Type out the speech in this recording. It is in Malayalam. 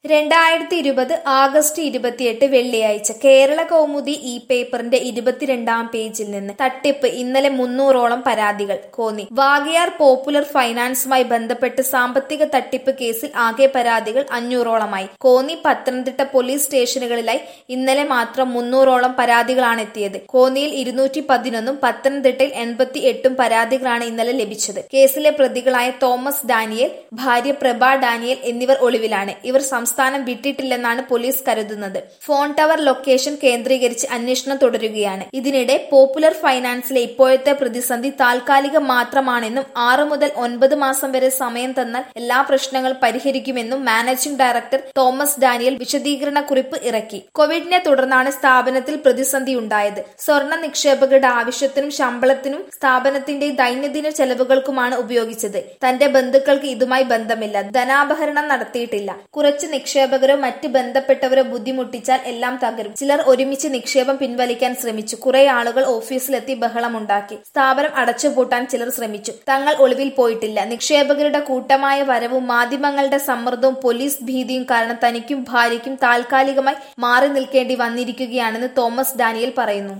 രണ്ടായിരത്തി ഇരുപത് ആഗസ്റ്റ് ഇരുപത്തിയെട്ട് വെള്ളിയാഴ്ച കേരള കൗമുദി ഈ പേപ്പറിന്റെ ഇരുപത്തിരണ്ടാം പേജിൽ നിന്ന് തട്ടിപ്പ് ഇന്നലെ മുന്നൂറോളം പരാതികൾ കോന്നി വാഗയാർ പോപ്പുലർ ഫൈനാൻസുമായി ബന്ധപ്പെട്ട് സാമ്പത്തിക തട്ടിപ്പ് കേസിൽ ആകെ പരാതികൾ അഞ്ഞൂറോളമായി കോന്നി പത്തനംതിട്ട പോലീസ് സ്റ്റേഷനുകളിലായി ഇന്നലെ മാത്രം മുന്നൂറോളം പരാതികളാണ് എത്തിയത് കോന്നിയിൽ ഇരുന്നൂറ്റി പതിനൊന്നും പത്തനംതിട്ടയിൽ എൺപത്തി എട്ടും പരാതികളാണ് ഇന്നലെ ലഭിച്ചത് കേസിലെ പ്രതികളായ തോമസ് ഡാനിയൽ ഭാര്യ പ്രഭ ഡാനിയൽ എന്നിവർ ഒളിവിലാണ് ഇവർ സംസ്ഥാനം വിട്ടിട്ടില്ലെന്നാണ് പോലീസ് കരുതുന്നത് ഫോൺ ടവർ ലൊക്കേഷൻ കേന്ദ്രീകരിച്ച് അന്വേഷണം തുടരുകയാണ് ഇതിനിടെ പോപ്പുലർ ഫൈനാൻസിലെ ഇപ്പോഴത്തെ പ്രതിസന്ധി താൽക്കാലികം മാത്രമാണെന്നും ആറ് മുതൽ ഒൻപത് മാസം വരെ സമയം തന്നാൽ എല്ലാ പ്രശ്നങ്ങൾ പരിഹരിക്കുമെന്നും മാനേജിംഗ് ഡയറക്ടർ തോമസ് ഡാനിയൽ വിശദീകരണ കുറിപ്പ് ഇറക്കി കോവിഡിനെ തുടർന്നാണ് സ്ഥാപനത്തിൽ പ്രതിസന്ധി ഉണ്ടായത് സ്വർണ്ണ നിക്ഷേപകരുടെ ആവശ്യത്തിനും ശമ്പളത്തിനും സ്ഥാപനത്തിന്റെ ദൈനംദിന ചെലവുകൾക്കുമാണ് ഉപയോഗിച്ചത് തന്റെ ബന്ധുക്കൾക്ക് ഇതുമായി ബന്ധമില്ല ധനാപഹരണം നടത്തിയിട്ടില്ല കുറച്ച് നിക്ഷേപകരോ മറ്റ് ബന്ധപ്പെട്ടവരോ ബുദ്ധിമുട്ടിച്ചാൽ എല്ലാം തകരും ചിലർ ഒരുമിച്ച് നിക്ഷേപം പിൻവലിക്കാൻ ശ്രമിച്ചു കുറെ ആളുകൾ ഓഫീസിലെത്തി ബഹളമുണ്ടാക്കി സ്ഥാപനം അടച്ചുപൂട്ടാൻ ചിലർ ശ്രമിച്ചു തങ്ങൾ ഒളിവിൽ പോയിട്ടില്ല നിക്ഷേപകരുടെ കൂട്ടമായ വരവും മാധ്യമങ്ങളുടെ സമ്മർദ്ദവും പോലീസ് ഭീതിയും കാരണം തനിക്കും ഭാര്യയ്ക്കും താൽക്കാലികമായി മാറി നിൽക്കേണ്ടി വന്നിരിക്കുകയാണെന്ന് തോമസ് ഡാനിയൽ പറയുന്നു